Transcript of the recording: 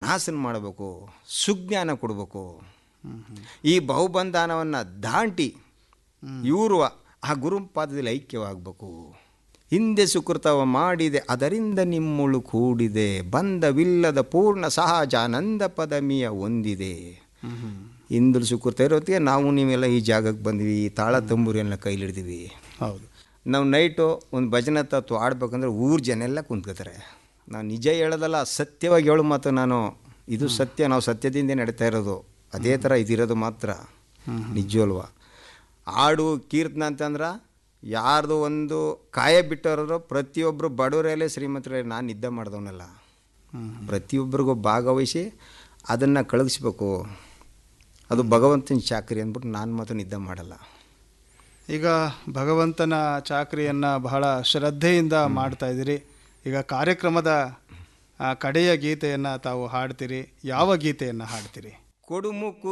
ನಾಶನ ಮಾಡಬೇಕು ಸುಜ್ಞಾನ ಕೊಡಬೇಕು ಈ ಬಹುಬಂಧನವನ್ನು ದಾಂಟಿ ಇವರು ಆ ಗುರುಪಾದದಲ್ಲಿ ಐಕ್ಯವಾಗಬೇಕು ಹಿಂದೆ ಸುಕೃತವ ಮಾಡಿದೆ ಅದರಿಂದ ನಿಮ್ಮುಳು ಕೂಡಿದೆ ಬಂಧವಿಲ್ಲದ ಪೂರ್ಣ ಸಹಜಾನಂದ ಪದಮಿಯ ಹೊಂದಿದೆ ಹಿಂದೂ ಸುಕೃತ ಇರೋತ್ತಿಗೆ ನಾವು ನೀವೆಲ್ಲ ಈ ಜಾಗಕ್ಕೆ ಬಂದ್ವಿ ಈ ತಾಳ ತಂಬೂರಿಯನ್ನ ಕೈಲಿ ಹಿಡ್ದೀವಿ ಹೌದು ನಾವು ನೈಟು ಒಂದು ಭಜನೆ ತತ್ವ ಆಡ್ಬೇಕಂದ್ರೆ ಊರು ಜನ ಎಲ್ಲ ಕುಂತ್ಕೋತಾರೆ ನಾನು ನಿಜ ಹೇಳೋದಲ್ಲ ಸತ್ಯವಾಗಿ ಹೇಳು ಮಾತು ನಾನು ಇದು ಸತ್ಯ ನಾವು ಸತ್ಯದಿಂದ ನಡೀತಾ ಇರೋದು ಅದೇ ಥರ ಇದಿರೋದು ಮಾತ್ರ ನಿಜವಲ್ವ ಹಾಡು ಕೀರ್ತನ ಅಂತಂದ್ರೆ ಯಾರ್ದು ಒಂದು ಕಾಯ ಬಿಟ್ಟವರು ಪ್ರತಿಯೊಬ್ಬರು ಬಡವರಲ್ಲೇ ಶ್ರೀಮಂತರೇ ನಾನು ನಿದ್ದೆ ಮಾಡಿದವನಲ್ಲ ಪ್ರತಿಯೊಬ್ಬರಿಗೂ ಭಾಗವಹಿಸಿ ಅದನ್ನು ಕಳಗಿಸ್ಬೇಕು ಅದು ಭಗವಂತನ ಚಾಕರಿ ಅಂದ್ಬಿಟ್ಟು ನಾನು ಮಾತ್ರ ನಿದ್ದೆ ಮಾಡಲ್ಲ ಈಗ ಭಗವಂತನ ಚಾಕ್ರಿಯನ್ನು ಬಹಳ ಶ್ರದ್ಧೆಯಿಂದ ಮಾಡ್ತಾ ಇದ್ದೀರಿ ಈಗ ಕಾರ್ಯಕ್ರಮದ ಆ, ಕಡೆಯ ಗೀತೆಯನ್ನು ತಾವು ಹಾಡ್ತೀರಿ ಯಾವ ಗೀತೆಯನ್ನು ಹಾಡ್ತೀರಿ ಕೊಡುಮುಕ್ಕು